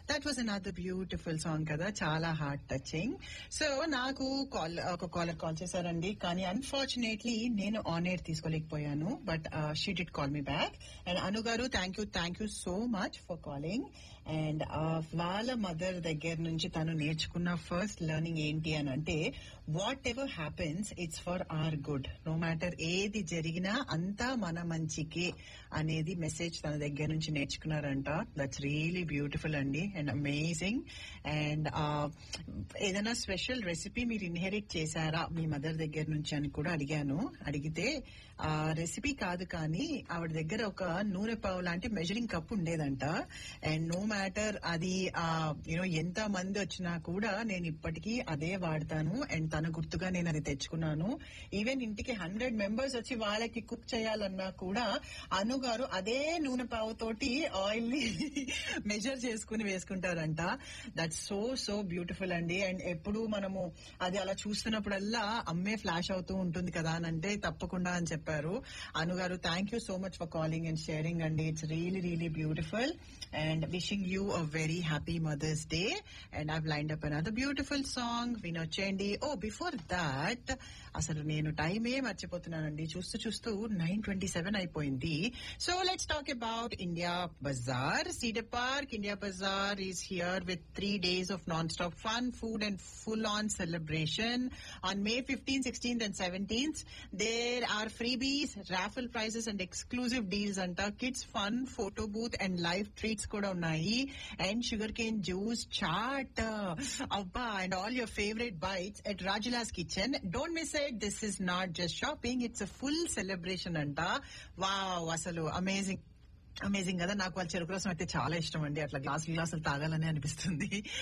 that was another beautiful song కదా చాలా heart touching so నాకు కాల్ ఒక కాలర్ కాల్ చేశారండి కానీ అన్ఫార్చునేట్లీ నేను ఆన్ ఎయిర్ తీసుకోలేకపోయాను but she did call me back and Anu గారు thank you thank you so much for calling and వాళ్ళ మదర్ దగ్గర నుంచి తను నేర్చుకున్న ఫస్ట్ లెర్నింగ్ ఏంటి అని అంటే whatever happens it's for our good no matter ఏది జరిగినా అంతా మన మంచికే అనేది మెసేజ్ తన దగ్గర నుంచి నేర్చుకున్నారంట దట్స్ రియలీ బ్యూటిఫుల్ అండి అండ్ అమేజింగ్ అండ్ ఏదైనా స్పెషల్ రెసిపీ మీరు ఇన్హెరిట్ చేశారా మీ మదర్ దగ్గర నుంచి అని కూడా అడిగాను అడిగితే ఆ రెసిపీ కాదు కానీ ఆవిడ దగ్గర ఒక నూనె పావు లాంటి మెజరింగ్ కప్ ఉండేదంట అండ్ నో మ్యాటర్ అది యూనో ఎంత మంది వచ్చినా కూడా నేను ఇప్పటికీ అదే వాడతాను అండ్ తన గుర్తుగా నేను అది తెచ్చుకున్నాను ఈవెన్ ఇంటికి హండ్రెడ్ మెంబర్స్ వచ్చి వాళ్ళకి కుక్ చేయాలన్నా కూడా అను గారు అదే నూనె పావు తోటి ఆయిల్ ని మెజర్ చేసుకుని వేసుకుంటారంట దట్ సో సో బ్యూటిఫుల్ అండి అండ్ ఎప్పుడు మనము అది అలా చూస్తున్నప్పుడల్లా అమ్మే ఫ్లాష్ అవుతూ ఉంటుంది కదా అని అంటే తప్పకుండా అని చెప్పారు అను గారు thank you so much for calling and sharing అండి it's really really beautiful and wishing you a very happy mother's day and I've lined up another beautiful song వినొచ్చేయండి ఓ బిఫోర్ దాట్ అసలు నేను టైమే మర్చిపోతున్నానండి చూస్తూ చూస్తూ నైన్ ట్వంటీ సెవెన్ అయిపోయింది so let's talk about India bazaar cedar park India bazaar is here with three days of non stop fun food and full on celebration on May fifteen sixteenth and seventeenth there are freebies raffle prizes and exclusive deals అంట kids fun photo booth and live treats కూడా ఉన్నాయి and sugar cane juice chaat అబ్బా and all your favourite bites at Rajula's kitchen don't miss it this is not just shopping it's a full celebration అంట wow అసలు amazing amazing కదా నాకు వాళ్ళ చెరుకు రసం అయితే చాలా ఇష్టం అండి అట్లా గ్లాసులు గ్లాసులు తాగాలని అనిపిస్తుంది